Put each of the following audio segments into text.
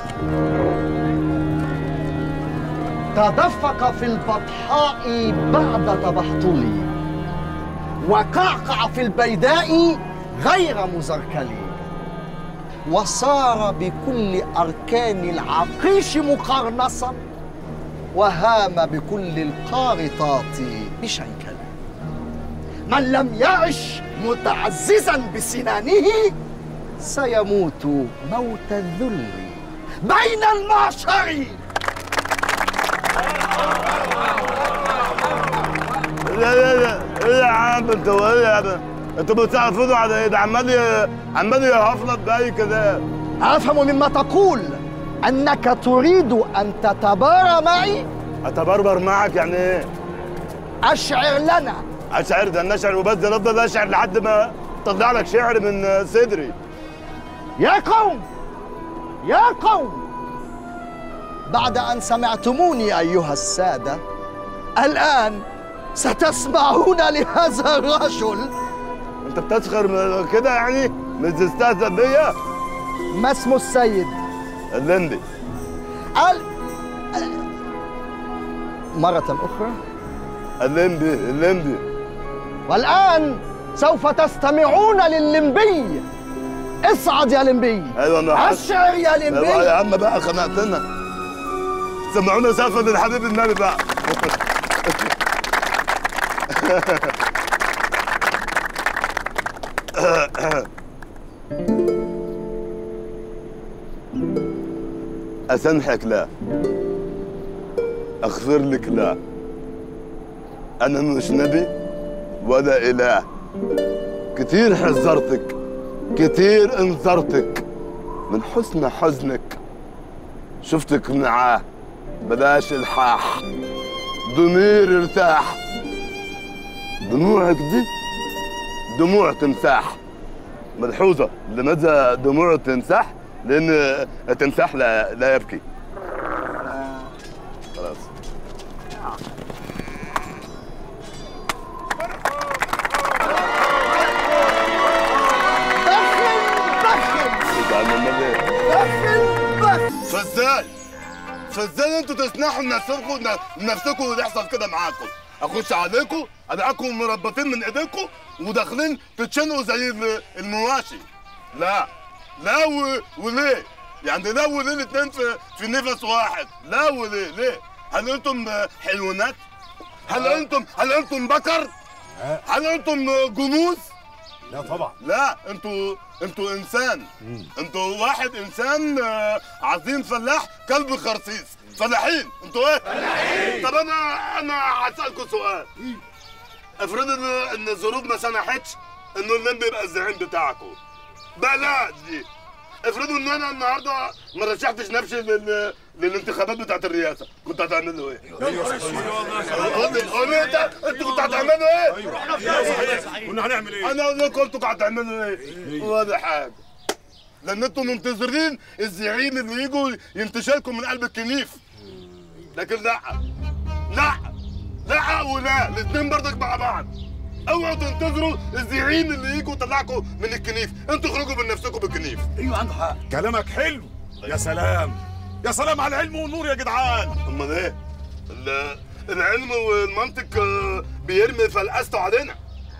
تدفق في البطحاء بعد تبهطلي وقعقع في البيداء غير مزركل وصار بكل أركان العقيش مقرنصا وهام بكل القارطات بشنكل من لم يعش متعززا بسنانه سيموت موت الذل بين المعشر لا لا لا ايه يا عم انتوا ايه يا عم انتوا بتحافظوا على ايه ده عمال ي- عمال يهفلط باي كده أفهم مما تقول أنك تريد أن تتبارى معي اتبربر معك يعني ايه أشعر لنا اشعر ده نشعر وبس ده نفضل اشعر لحد ما طلع لك شعر من صدري يا قوم يا قوم بعد أن سمعتموني أيها السادة الآن ستسمعون لهذا الرجل انت بتسخر من كده يعني مش تستهزأ بيا ما اسم السيد اللندي ال... مرة أخرى اللمبي اللمبي والآن سوف تستمعون لللمبي اصعد يا لمبي ايوه انا حاسس أشعر يا ايوه لمبي يا عم بقى خنقتنا سمعونا سقفة من حبيب النبي بقى أسامحك لا أغفر لك لا أنا مش نبي ولا إله كتير حذرتك كتير انذرتك من حسن حزنك شفتك معاه بلاش الحاح ضمير ارتاح دموعك دي دموع تمساح ملحوظة لماذا دموع تمساح؟ لأن التمساح لا, لا يبكي خلاص بخل بخل يبقى من النبي بخل بخل فازاي؟ فازاي انتوا تسنحوا لنفسكم لنفسكم اللي يحصل كده معاكم؟ اخش عليكم الاقيكم مربطين من ايديكم وداخلين تتشنقوا زي ال- المواشي. لا لا و... وليه؟ يعني لا وليه الاثنين في في نفس واحد؟ لا وليه؟ ليه؟ هل انتم حيوانات؟ هل انتم هل انتم بكر؟ هل انتم جنوس؟ لا طبعا لا انتوا انتوا انسان انتوا واحد انسان آه، عظيم فلاح كلب خرسيس فلاحين انتوا ايه فلاحين طب انا انا هسالكم سؤال افرض ان ان الظروف ما سمحتش انه اللمبي يبقى الزعيم بتاعكم بلاش دي افرضوا ان انا النهارده ما رشحتش نفسي لل... للانتخابات بتاعت الرئاسه كنت هتعملوا ايه؟ قول لي قول لي انت انتوا كنتوا هتعملوا ايه؟ كنا هنعمل ايه؟ انا اقول لكم انتوا هتعملوا ايه؟ ولا حاجه لان انتوا منتظرين الزعيم اللي يجوا ينتشلكم من قلب الكنيف لكن لا لا لا ولا الاثنين برضك مع بعض اوعوا تنتظروا الزعيم اللي يجوا يطلعكم من الكنيف انتوا اخرجوا من نفسكم بالكنيف ايوه عنده حق كلامك حلو يا سلام يا سلام على العلم والنور يا جدعان امال ايه؟ ال- العلم والمنطق آه، بيرمي فلقسته علينا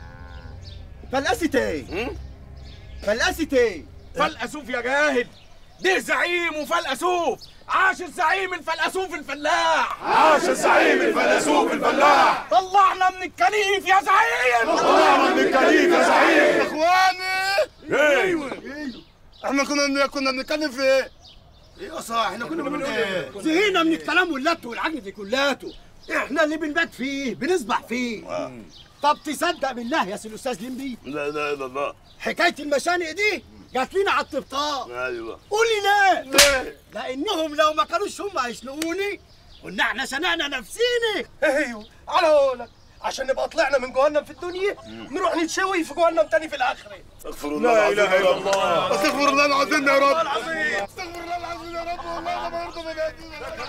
فلقست ايه؟ هم؟ فلقست ايه؟ فلقسوف يا جاهل ده زعيم وفلقسوف عاش الزعيم الفلقسوف الفلاح عاش الزعيم الفلقسوف الفلاح طلعنا من الكنيف يا زعيم طلعنا من الكنيف يا زعيم اخواني ايوه احنا كنا كنا بنتكلم في ايه؟ ايوه صح احنا كنا بنقول ايه؟ زهقنا من الكلام واللت والعجن دي كلاته احنا اللي بنبات فيه بنسبح فيه طب تصدق بالله يا سي الاستاذ لمبي لا اله الا الله حكايه المشانق دي جات لنا على الطبطاب ايوه قولي ليه؟ ليه؟ لانهم لو ما كانوش هم هيشنقوني كنا احنا شنقنا نفسينا ايوه على قولك عشان نبقى طلعنا من جهنم في الدنيا نروح نتشوي في جهنم تاني في الاخره استغفر الله لا العظيم إله يا إلا رب. الله. استغفر الله العظيم يا رب استغفر الله العظيم يا رب والله ما ارضى بجد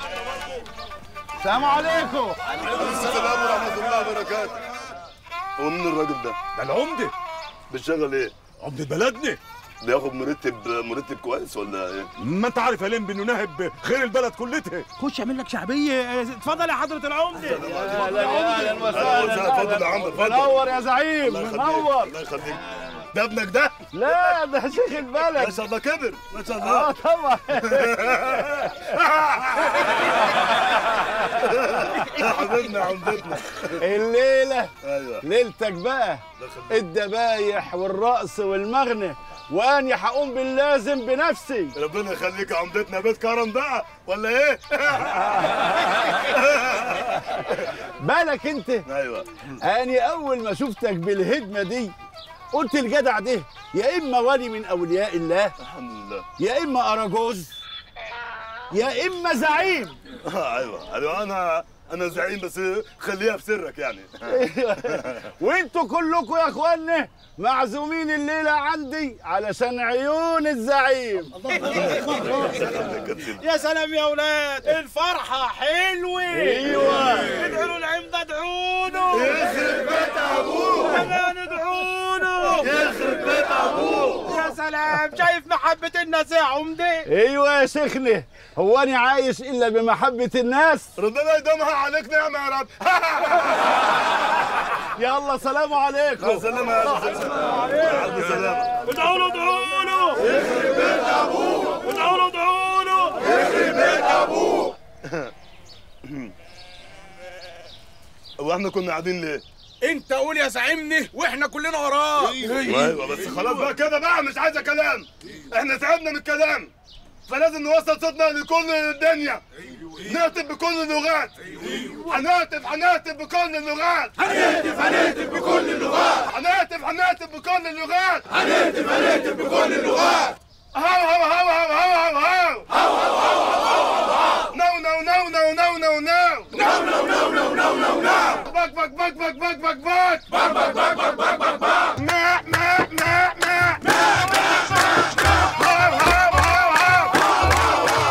السلام عليكم السلام ورحمه الله وبركاته هو مين الراجل ده؟ ده العمده بيشتغل ايه؟ عمده بلدنا بياخد مرتب مرتب كويس ولا ايه؟ ما انت عارف يا لمبي انه ناهب خير البلد كلتها خش اعمل لك شعبيه اتفضل يا حضره العمده اهلا وسهلا اتفضل يا عم اتفضل منور يا زعيم الله يخليك منور الله يخليك ده ابنك ده؟ لا ده شيخ ما البلد شاء الله كبر ما شاء اه الله طبعا يا حبيبنا عمدتنا الليله ايوه ليلتك بقى الله يخليك. الدبايح والرقص والمغنى واني هقوم باللازم بنفسي ربنا يخليك يا عمدتنا بيت كرم بقى ولا ايه؟ بالك انت ايوه اني اول ما شفتك بالهدمه دي قلت الجدع ده يا اما ولي من اولياء الله الحمد لله يا اما اراجوز يا اما زعيم ايوه ايوه انا انا زعيم بس خليها في سرك يعني وانتوا كلكم يا اخوانا معزومين الليله عندي علشان عيون الزعيم يا سلام يا اولاد الفرحه حلوه ايوه ادعوا له العمده ادعوا له يخرب بيت ابوه كمان ادعوا له يخرب بيت ابوه يا سلام شايف محبه الناس يا عمده ايوه يا شيخنا هو انا عايش الا بمحبه الناس ربنا يدومها عليك نعمه يا رب يلا سلام عليكم سلام يا رب الف سلامه ادعوا له ادعوا له يخرب بيت ابوه ادعوا له ادعوا له هو احنا كنا قاعدين ليه؟ انت قول يا زعيمني واحنا كلنا وراك ايوه بس خلاص بقى كده بقى مش عايزه كلام احنا تعبنا من الكلام فلازم نوصل صوتنا لكل الدنيا نهتف بكل اللغات هنهتف هنهتف بكل اللغات هنهتف هنهتف بكل اللغات هنهتف هنهتف بكل اللغات هنهتف هنهتف بكل اللغات هاو هاو هاو هاو هاو هاو هاو نو نو نو نو نو نو نو نو نو نو نو نو نو نو بك بك بك بك بك بك بك بك بك بك بك بك بك بك ما ما ما ما هاو هاو هاو هاو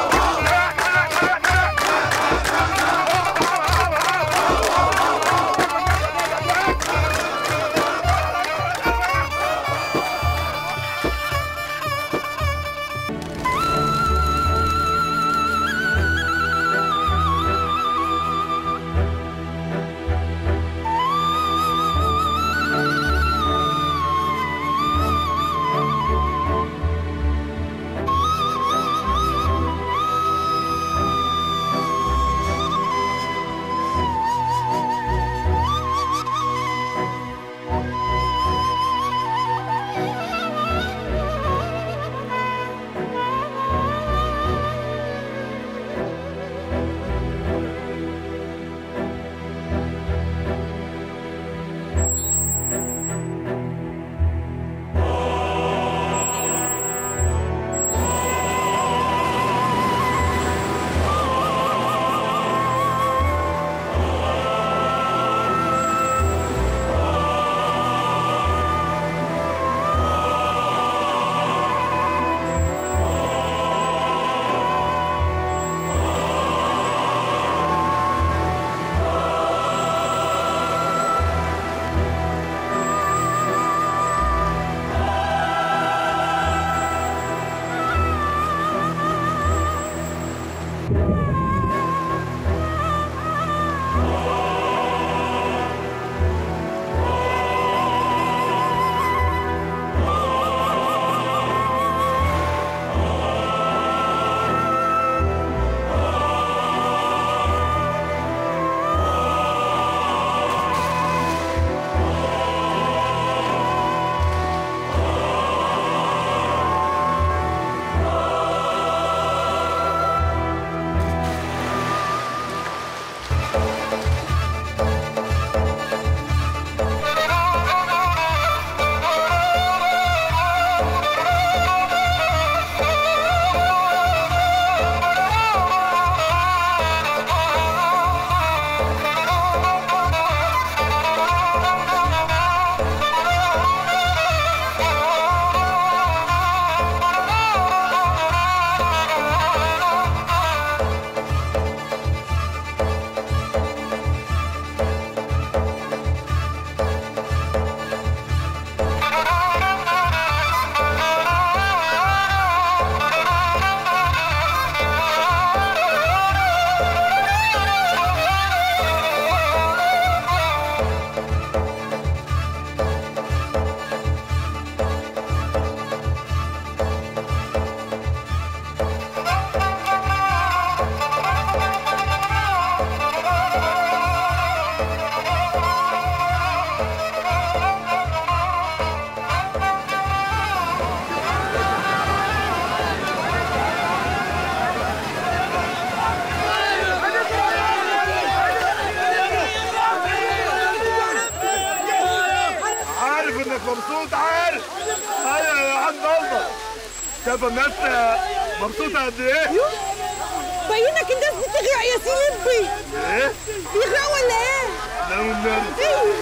شايفه الناس مبسوطه قد ايه؟ باينك الناس بتغرق يا سيدي ايه؟ بيغرقوا ولا ايه؟ لا والنبي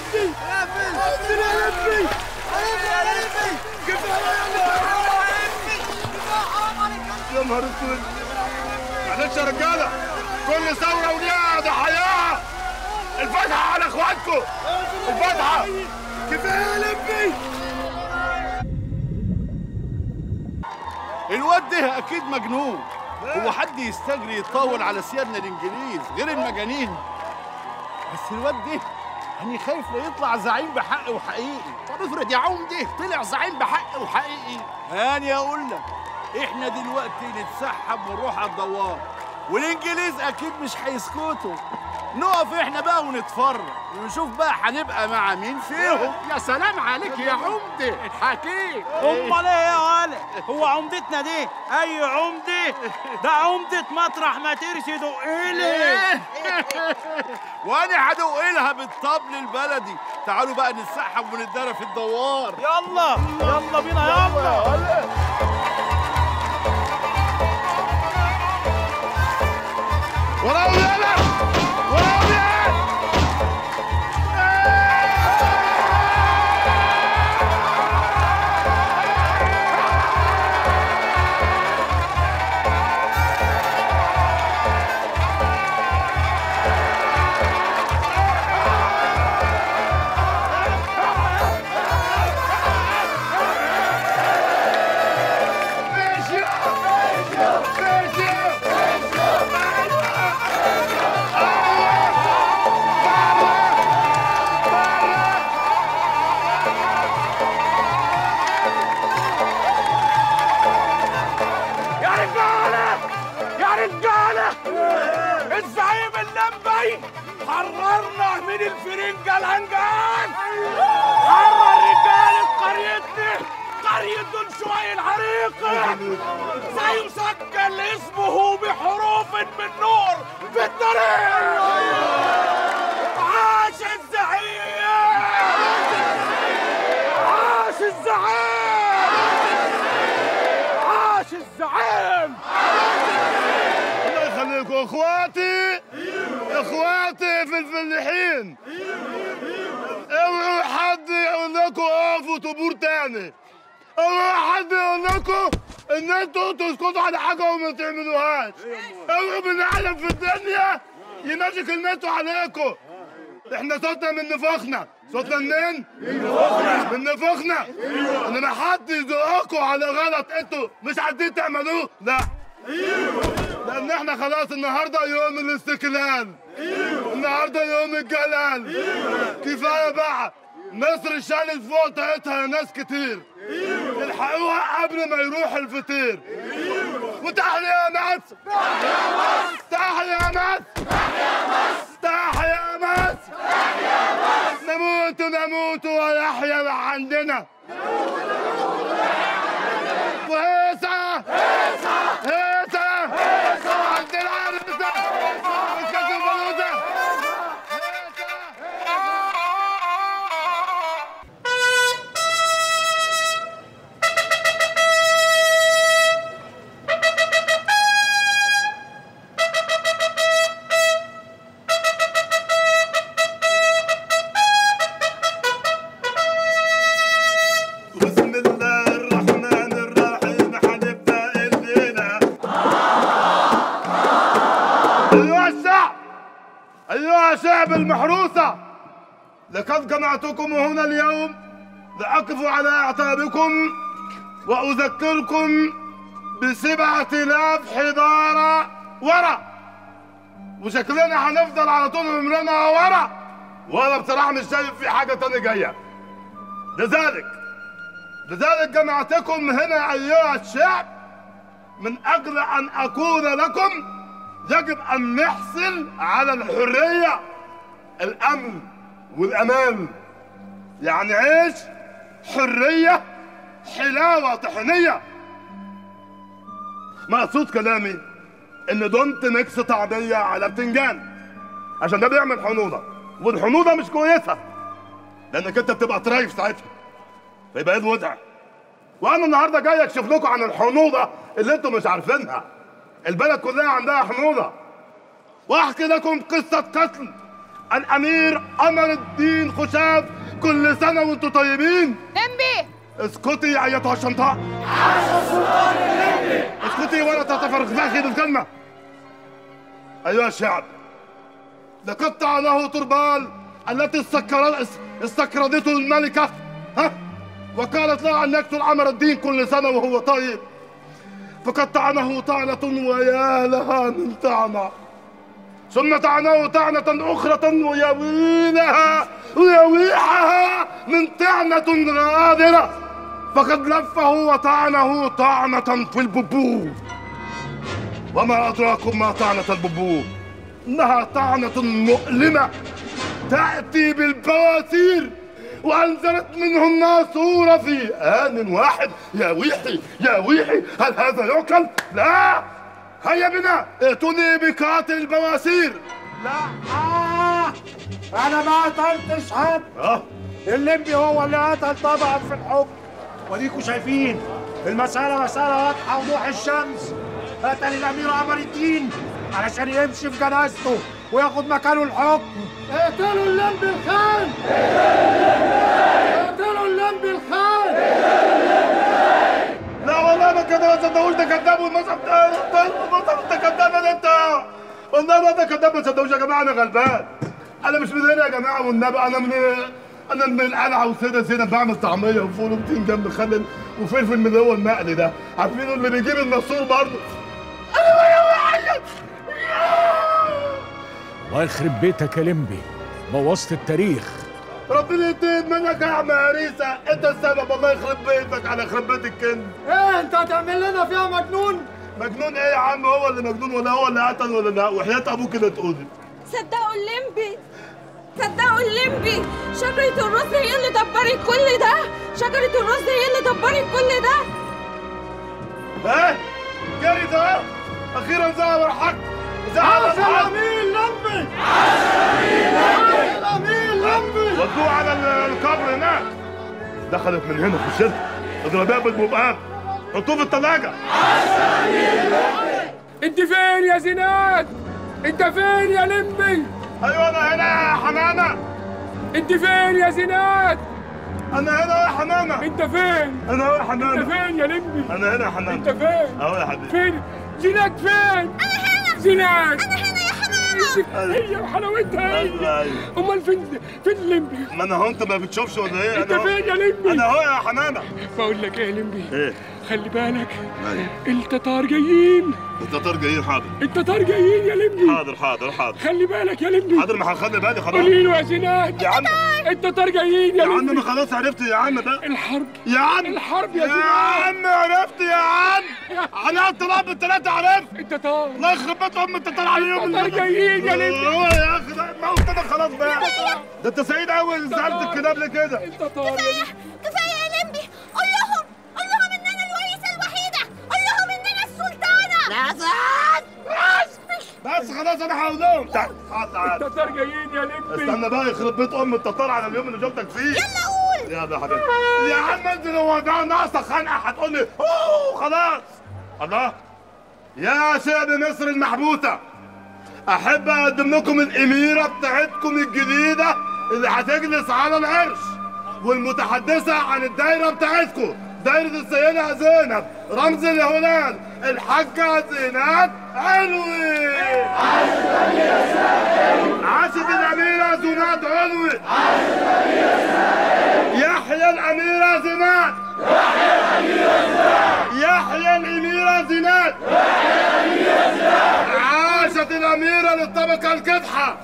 يا نهار اسود معلش يا رجاله كل ثوره وليها ضحاياها الفتحه على اخواتكم الفتحه كفايه يا لبي الواد ده اكيد مجنون هو حد يستجري يطول على سيادنا الانجليز غير المجانين بس الواد ده أنا خايف لا يطلع زعيم بحق وحقيقي طب افرض يا عمده طلع زعيم بحق وحقيقي هاني اقول لك احنا دلوقتي نتسحب ونروح على الدوار والانجليز اكيد مش هيسكتوا نقف احنا بقى ونتفرج ونشوف بقى هنبقى مع مين فيهم يا سلام عليك يا عمده الحكيم امال ايه يا ولد هو عمدتنا دي اي عمده ده عمده مطرح ما ترشي دقيلي وانا هدوق لها بالطبل البلدي تعالوا بقى نتسحب ونتدرى في الدوار يلا يلا بينا يلا وراهم يلا وراهم يلا يا رجاله يا رجاله الزعيم اللمبي حررنا من الفرنجة الهنجان حرر رجالة قريتنا قرية دول شوي العريقة زي مسجل اسمه بحروف من نور في الطريق عاش الزعيم عاش الزعيم عاش الزعيم الله يخليكم اخواتي اخواتي في الفلاحين اوعوا حد يقول لكم اقفوا طابور تاني اوعوا حد يقول لكم ان انتوا تسكتوا على حاجه وما تعملوهاش اوعوا بنعلم في الدنيا يمشي كلمته عليكم احنا صوتنا من نفوخنا صوتنا منين؟ من نفوخنا من نفوخنا انما حد يزقكم على غلط انتوا مش عايزين تعملوه لا لان احنا خلاص النهارده يوم الاستقلال النهارده يوم الجلال كفايه بقى مصر شالت فوق طاقتها ناس كتير الحقوها قبل ما يروح الفطير وتحيا مصر تحيا مصر تحيا مصر نموت نموت ويحيا عندنا وهيصة هيصة عند العرسة مسكت البلوزة بسم الله الرحمن الرحيم حنبدا الليله ايها الشعب ايها شعب المحروسه لقد جمعتكم هنا اليوم لاقف على اعتابكم واذكركم بسبعة آلاف حضارة ورا وشكلنا هنفضل على طول عمرنا ورا وانا بصراحة مش شايف في حاجة تانية جاية لذلك لذلك جمعتكم هنا أيها الشعب من أجل أن أقول لكم يجب أن نحصل على الحرية الأمن والأمان يعني عيش حرية حلاوة طحينية مقصود كلامي إن دونت ميكس طعمية على بتنجان عشان ده بيعمل حموضة والحموضة مش كويسة لأنك أنت بتبقى طرايف ساعتها فيبقى ايه الوضع؟ وانا النهارده جاي اكشف لكم عن الحنوضه اللي انتم مش عارفينها البلد كلها عندها حنوضه واحكي لكم قصه قتل الامير قمر الدين خشاب كل سنه وانتم طيبين لمبي اسكتي يا ايتها الشنطاء اسكتي ولا تتفرغي بالكلمه ايها الشعب لقد طعنه تربال التي استكر- استكردته الملكه ها وقالت له ان يقتل عمر الدين كل سنه وهو طيب فقد طعنه طعنه ويا لها من طعنه ثم طعنه طعنة أخرى ويا ويلها ويا ويحها من طعنة غادرة فقد لفه وطعنه طعنة في الببو وما أدراكم ما طعنة الببو إنها طعنة مؤلمة تأتي بالبواسير وأنزلت منه الناسورة في آن واحد يا ويحي يا ويحي هل هذا يعقل؟ لا هيا بنا ائتوني بقاتل البواسير لا آه أنا ما قتلتش حد اه الليمبي هو اللي قتل طبعا في الحكم وديكوا شايفين المسألة مسألة واضحة وضوح الشمس قتل الأمير عمر الدين علشان يمشي في جنازته وياخد مكانه الحكم اقتلوا الليمبي الخان اقتلوا الليمبي الخان لا والله ما كده ما تصدقوش ده كذاب والمصحف ده المصحف ده كذاب يا انت والله ما ده كذاب ما تصدقوش يا جماعه انا غلبان انا مش من هنا يا جماعه والنبي انا من انا من القلعه وسيده زينب بعمل طعميه وفول وبتنجان مخلل وفلفل من اللي هو المقلي ده عارفين اللي بيجيب النصور برضه انا يا واحد الله يخرب بيتك يا لمبي بوظت التاريخ ربنا ينتقم منك يا عم هريسه انت السبب الله يخرب بيتك على خرب بيت الكنز ايه انت هتعمل لنا فيها مجنون مجنون ايه يا عم هو اللي مجنون ولا هو اللي قتل ولا لا وحياة ابوك اللي تقولي صدقوا الليمبي صدقوا الليمبي شجرة الرز هي اللي دبرت كل ده شجرة الرز هي اللي دبرت كل ده ايه جري ده اخيرا ظهر الحق ظهر عاش الحق الأمير لمبي عاش الأمير لمبي ودوه على ال- القبر هناك دخلت من هنا في الشركه اضربها بالمبقات حطوه في الثلاجه انت فين يا زينات انت فين يا لمبي ايوه انا هنا يا حمامه انت فين يا زينات انا هنا يا حمامه انت فين انا هو يا انت حمامه فين يا لمبي انا هنا يا انت حمامه فين اهو يا حبيبي فين زينات فين انا هنا زينات انا هنا يا حمامة هي وحلاوتها ايوه هي ايوه امال فين فين لمبي ما انا هو انت ما بتشوفش ولا ايه انت انا هو- فين يا لمبي انا هو يا حمامه بقول لك ايه يا لمبي ايه خلي بالك ايوه التتار جايين التتار جايين حاضر التتار جايين يا لمبي حاضر حاضر حاضر خلي بالك يا لمبي حاضر ما هخلي بالي خلاص قولي له يا زينات يا عم التتار جايين يا يا عم لمبي ما خلاص عرفت يا عم بقى الحرب يا عم الحرب يا يا زينات عم عرفت يا عم انا الطلاب بالثلاثه عرفت التتار الله يخرب بيت ام التتار عليهم التتار جايين يا لمبي هو يا اخي ده ما قلت لك خلاص بقى ده انت سعيد قوي سالت الكلاب ليه كده التتار يا لمبي كفاية يا لمبي قول لهم قول لهم ان انا الوريثة الوحيدة قول لهم ان انا السلطانة بس خلاص انا هقول لهم تعال تعال تعال التتار جايين يا لمبي استنى بقى يخرب بيت ام التتار على اليوم اللي شفتك فيه يلا قول يلا يا حبيبي يا عم انت لو ده ناقصك خنقه هتقول لي اوه خلاص الله يا شعب مصر المحبوسه احب اقدم لكم الاميره بتاعتكم الجديده اللي هتجلس على العرش والمتحدثه عن الدايره بتاعتكم دايرة السيدة زينب رمز الهلال الحاجة زينات علوي عاشت الأميرة زينات علوي يحيى الأميرة زينات يحيى الأميرة زينات عاشت الأميرة للطبقة الكدحة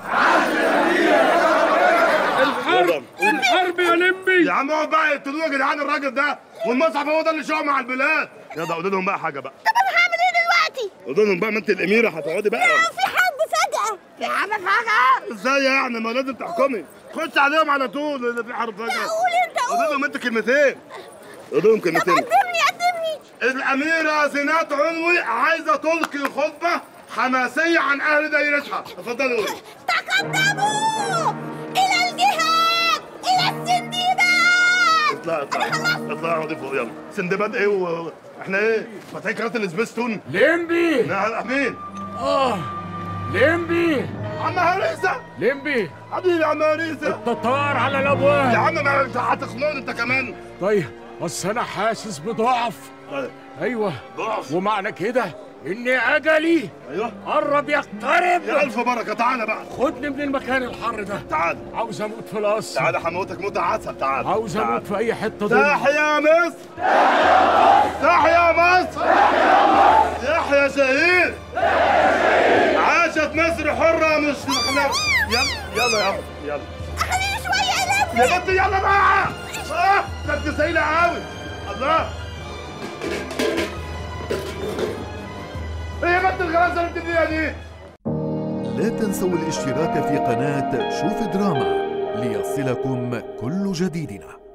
الحرب الحرب يا لمبي يا عم اقعد بقى يقتلوه يا جدعان الراجل ده والمصحف هو ده اللي شاع مع البلاد يلا قولوا لهم بقى حاجة بقى طب انا هعمل ايه دلوقتي؟ قولوا لهم بقى ما انت الأميرة هتقعدي بقى في حرب فجأة في حرب فجأة ازاي يعني ما لازم تحكمي خش عليهم على طول اللي في حرب فجأة قول انت قولوا قول لهم انت كلمتين قولوا لهم طب كلمتين قدمني قدمني الأميرة زينات علوي عايزة تلقي خطبة حماسية عن أهل دايرتها اتفضلي قولي تقدموا إلى الجهاد إلى السندباد اطلع اطلع اطلع اقعدي فوق يلا سندباد ايه و... احنا ايه فاتحين قناه السبيستون ليمبي نعم مين اه ليمبي عم هريسه ليمبي حبيبي يا عم هريسه التتار على يا الابواب عم ما انت هتخنقني انت كمان طيب بس انا حاسس بضعف طيب ايوه ضعف ومعنى كده ان اجلي ايوه قرب يقترب يا الف بركه تعالى بقى خدني من المكان الحر ده تعالى عاوز اموت في القصر تعالى هموتك موت عسل تعالى عاوز تعالى. اموت في اي حته ضل تحيا مصر تحيا مصر يحيى شهيد عاشت مصر حرة مش مخلوق يلا يلا يا عم يلا خليني شويه يا يا بنتي يلا بقى اه ده انت سايلة قوي الله ايه يا بنت الغلاسة اللي بتديها دي لا تنسوا الاشتراك في قناة شوف دراما ليصلكم كل جديدنا